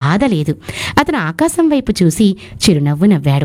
బాధ లేదు అతను ఆకాశం వైపు చూసి చిరునవ్వు నవ్వాడు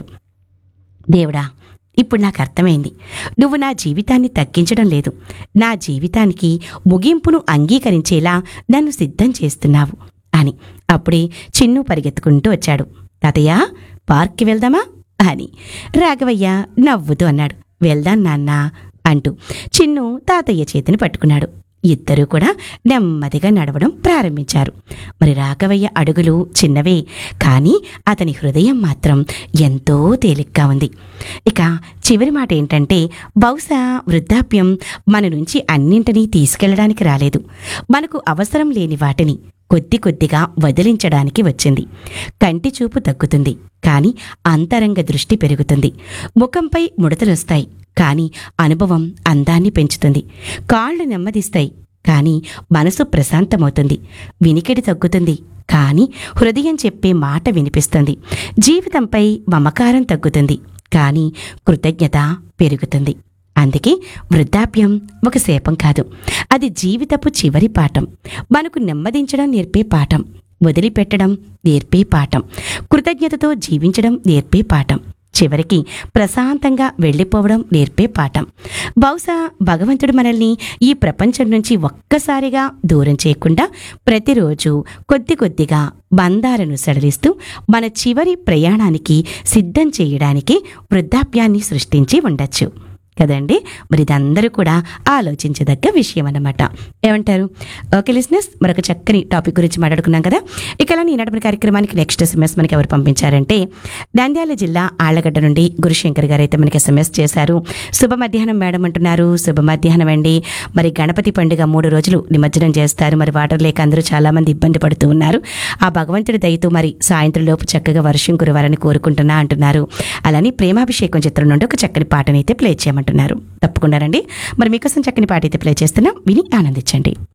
దేవుడా ఇప్పుడు నాకు అర్థమైంది నువ్వు నా జీవితాన్ని తగ్గించడం లేదు నా జీవితానికి ముగింపును అంగీకరించేలా నన్ను సిద్ధం చేస్తున్నావు అని అప్పుడే చిన్ను పరిగెత్తుకుంటూ వచ్చాడు తాతయ్య పార్క్కి వెళ్దామా అని రాఘవయ్య నవ్వుతూ అన్నాడు వెళ్దాం నాన్న అంటూ చిన్ను తాతయ్య చేతిని పట్టుకున్నాడు ఇద్దరూ కూడా నెమ్మదిగా నడవడం ప్రారంభించారు మరి రాఘవయ్య అడుగులు చిన్నవే కానీ అతని హృదయం మాత్రం ఎంతో తేలిగ్గా ఉంది ఇక చివరి మాట ఏంటంటే బహుశా వృద్ధాప్యం మన నుంచి అన్నింటినీ తీసుకెళ్ళడానికి రాలేదు మనకు అవసరం లేని వాటిని కొద్ది కొద్దిగా వదిలించడానికి వచ్చింది కంటి చూపు తగ్గుతుంది కానీ అంతరంగ దృష్టి పెరుగుతుంది ముఖంపై ముడతలొస్తాయి కానీ అనుభవం అందాన్ని పెంచుతుంది కాళ్ళు నెమ్మదిస్తాయి కానీ మనసు ప్రశాంతమవుతుంది వినికిడి తగ్గుతుంది కానీ హృదయం చెప్పే మాట వినిపిస్తుంది జీవితంపై మమకారం తగ్గుతుంది కానీ కృతజ్ఞత పెరుగుతుంది అందుకే వృద్ధాప్యం ఒక శాపం కాదు అది జీవితపు చివరి పాఠం మనకు నెమ్మదించడం నేర్పే పాఠం వదిలిపెట్టడం నేర్పే పాఠం కృతజ్ఞతతో జీవించడం నేర్పే పాఠం చివరికి ప్రశాంతంగా వెళ్ళిపోవడం నేర్పే పాఠం బహుశా భగవంతుడు మనల్ని ఈ ప్రపంచం నుంచి ఒక్కసారిగా దూరం చేయకుండా ప్రతిరోజు కొద్ది కొద్దిగా బంధాలను సడలిస్తూ మన చివరి ప్రయాణానికి సిద్ధం చేయడానికి వృద్ధాప్యాన్ని సృష్టించి ఉండొచ్చు కదండి మరి ఇదందరూ కూడా ఆలోచించదగ్గ విషయం అన్నమాట ఏమంటారు ఓకే లిస్నెస్ మరొక చక్కని టాపిక్ గురించి మాట్లాడుకున్నాం కదా ఇక అలా ఈనాటి మన కార్యక్రమానికి నెక్స్ట్ ఎస్ఎంఎస్ మనకి ఎవరు పంపించారంటే నంద్యాల జిల్లా ఆళ్లగడ్డ నుండి గురుశంకర్ గారు అయితే మనకి ఎస్ఎంఎస్ చేశారు శుభ మధ్యాహ్నం మేడం అంటున్నారు శుభ మధ్యాహ్నం అండి మరి గణపతి పండుగ మూడు రోజులు నిమజ్జనం చేస్తారు మరి వాటర్ లేక అందరూ చాలా మంది ఇబ్బంది పడుతూ ఉన్నారు ఆ భగవంతుడి దయతో మరి సాయంత్రం లోపు చక్కగా వర్షం కురవాలని కోరుకుంటున్నా అంటున్నారు అలానే ప్రేమాభిషేకం చిత్రం నుండి ఒక చక్కని పాటనైతే ప్లే చేయమంటున్నారు తప్పకుండా రండి మరి మీకోసం చక్కని పాట అయితే ప్లే చేస్తున్నాం విని ఆనందించండి